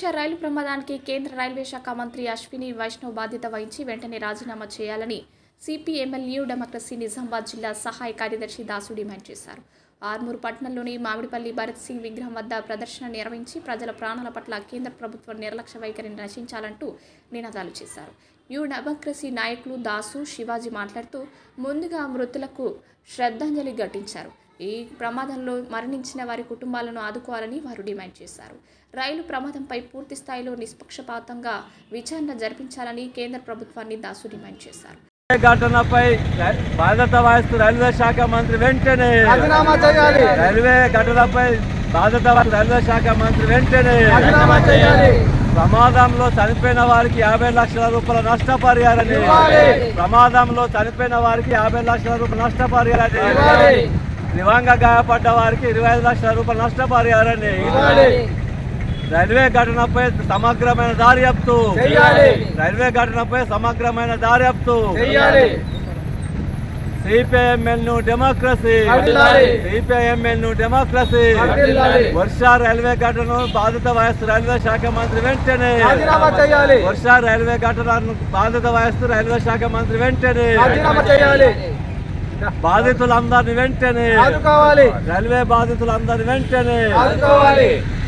ఒడిశా రైలు ప్రమాదానికి కేంద్ర రైల్వే శాఖ మంత్రి అశ్విని వైష్ణవ్ బాధ్యత వహించి వెంటనే రాజీనామా చేయాలని సిపిఎంఎల్ న్యూ డెమోక్రసీ నిజామాబాద్ జిల్లా సహాయ కార్యదర్శి దాసు డిమాండ్ చేశారు ఆర్మూరు పట్టణంలోని మామిడిపల్లి భరత్ సింగ్ విగ్రహం వద్ద ప్రదర్శన నిర్వహించి ప్రజల ప్రాణాల పట్ల కేంద్ర ప్రభుత్వం నిర్లక్ష్య వైఖరిని రచించాలంటూ నినాదాలు చేశారు న్యూ డెమోక్రసీ నాయకులు దాసు శివాజీ మాట్లాడుతూ ముందుగా మృతులకు శ్రద్ధాంజలి ఘటించారు ఈ ప్రమాదంలో మరణించిన వారి కుటుంబాలను ఆదుకోవాలని వారు డిమాండ్ చేశారు రైలు ప్రమాదంపై పూర్తి స్థాయిలో నిష్పక్షపాతంగా విచారణ జరిపించాలని కేంద్ర ప్రభుత్వాన్ని దాసు డిమాండ్ చేశారు ఈ ఘటనపై రై- బాధ్యత వహిస్తూ రైల్వే శాఖ మంత్రి వెంటనే రాజీనామా చేయాలి రైల్వే ఘటనపై బాధ్యత వహిస్తూ రైల్వే శాఖ మంత్రి వెంటనే రాజీనామా చేయాలి ప్రమాదంలో చనిపోయిన వారికి యాభై లక్షల రూపాయల నష్టపరిహారాన్ని ఇవ్వాలి. ప్రమాదంలో చనిపోయిన వారికి యాభై లక్షల రూపాయల నష్టపరిహారాన్ని ఇవ్వాలి. తీవ్రంగా గాయపడ్డ వారికి ఇరవై ఐదు లక్షల రూపాయల నష్టపరిహారాన్ని ఇవ్వాలి. రైల్వే ఘటనపై సమగ్రమైన దర్యాప్తు చెయ్యాలి. రైల్వే ఘటనపై సమగ్రమైన దర్యాప్తు చెయ్యాలి సిపిఐఎంఎల్ ను డెమోక్రసీ వర్ధిల్లాలి. సిపిఐఎంఎల్ ను డెమోక్రసీ వర్ధిల్లాలి. వర్ష రైల్వే ఘటనను బాధిత వయస్సు రైల్వే శాఖ మంత్రి వెంటనే రాజీనామా చేయాలి వర్ష రైల్వే ఘటనను బాధిత వయస్సు రైల్వే శాఖ మంత్రి వెంటనే రాజీనామా చేయాలి బాధితులందరిని వెంటనే ఆదుకోవాలి రైల్వే బాధితులందరిని వెంటనే ఆదుకోవాలి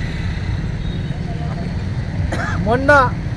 మొన్న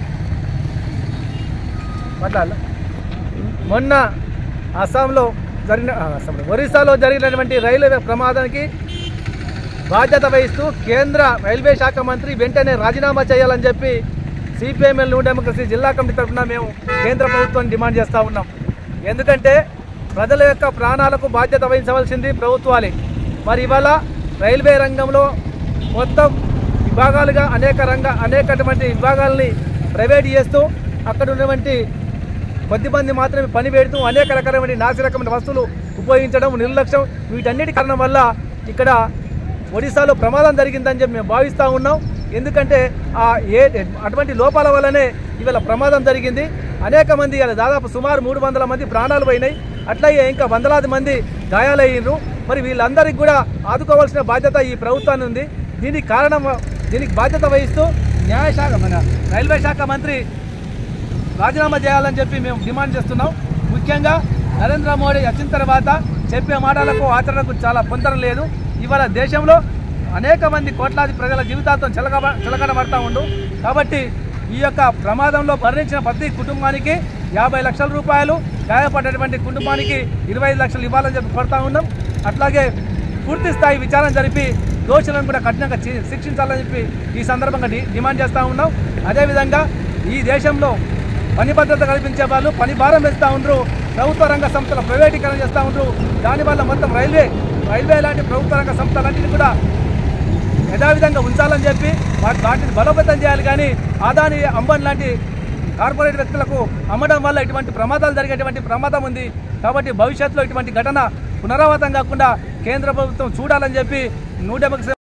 మాట్లాడాలా? మొన్న అస్సాంలో జరిగిన ఆ, అస్సాంలో ఒరిస్సాలో జరిగినటువంటి రైల్వే ప్రమాదానికి బాధ్యత వహిస్తూ కేంద్ర రైల్వే శాఖ మంత్రి వెంటనే రాజీనామా చేయాలని చెప్పి సిపిఎంఎల్ న్యూ డెమోక్రసీ జిల్లా కమిటీ తరఫున మేము కేంద్ర ప్రభుత్వాన్ని డిమాండ్ చేస్తూ ఉన్నాం ఎందుకంటే ప్రజల యొక్క ప్రాణాలకు బాధ్యత వహించవలసింది ప్రభుత్వాలే మరి ఇవాళ రైల్వే రంగంలో మొత్తం విభాగాలుగా అనేక రంగ అనేకటువంటి విభాగాలని ప్రైవేట్ చేస్తూ అక్కడ ఉన్నటువంటి కొద్దిమంది మాత్రమే పని పెడుతూ అనేక రకాలైన నాసి రకమైన వస్తువులు ఉపయోగించడం నిర్లక్ష్యం వీటన్నిటి కారణం వల్ల ఇక్కడ ఒడిశాలో ప్రమాదం జరిగిందని చెప్పి మేము భావిస్తూ ఉన్నాం ఎందుకంటే ఆ ఏ అటువంటి లోపాల వల్లనే ఇవాళ ప్రమాదం జరిగింది అనేక మంది ఇలా దాదాపు సుమారు మూడు వందల మంది ప్రాణాలు పోయినాయి అట్లాగే ఇంకా వందలాది మంది గాయాలయ్యారు మరి వీళ్ళందరికీ కూడా ఆదుకోవాల్సిన బాధ్యత ఈ ప్రభుత్వాన్ని ఉంది దీనికి కారణం దీనికి బాధ్యత వహిస్తూ న్యాయశాఖ మన రైల్వే శాఖ మంత్రి రాజీనామా చేయాలని చెప్పి మేము డిమాండ్ చేస్తున్నాం ముఖ్యంగా నరేంద్ర మోడీ వచ్చిన తర్వాత చెప్పే మాటలకు ఆచరణకు చాలా పొందడం లేదు ఇవాళ దేశంలో అనేక మంది కోట్లాది ప్రజల జీవితాలతో చిలక చిలకడ పడతా ఉండు కాబట్టి ఈ యొక్క ప్రమాదంలో మరణించిన ప్రతి కుటుంబానికి యాభై లక్షల రూపాయలు గాయపడ్డటువంటి కుటుంబానికి ఇరవై ఐదు లక్షలు ఇవ్వాలని చెప్పి కోరుతా ఉన్నాం అట్లాగే పూర్తి స్థాయి విచారణ జరిపి దోషులను కూడా కఠినంగా చి- శిక్షించాలని చెప్పి ఈ సందర్భంగా డి- డిమాండ్ చేస్తూ ఉన్నాం అదేవిధంగా ఈ దేశంలో పని భద్రత కల్పించే వాళ్ళు పని భారం పెంచుతూ ఉండరు ప్రభుత్వ రంగ సంస్థల ప్రైవేటీకరణ చేస్తూ ఉండరు దానివల్ల మొత్తం రైల్వే రైల్వే లాంటి ప్రభుత్వ రంగ సంస్థలన్నింటినీ కూడా యథావిధంగా ఉంచాలని చెప్పి వాటి వాటిని బలోపేతం చేయాలి కానీ ఆదాని అంబానీ లాంటి కార్పొరేట్ వ్యక్తులకు అమ్మడం వల్ల ఇటువంటి ప్రమాదాలు జరిగేటువంటి ప్రమాదం ఉంది కాబట్టి భవిష్యత్తులో ఇటువంటి ఘటన పునరావృతం కాకుండా కేంద్ర ప్రభుత్వం చూడాలని చెప్పి న్యూ డెమోక్రసీ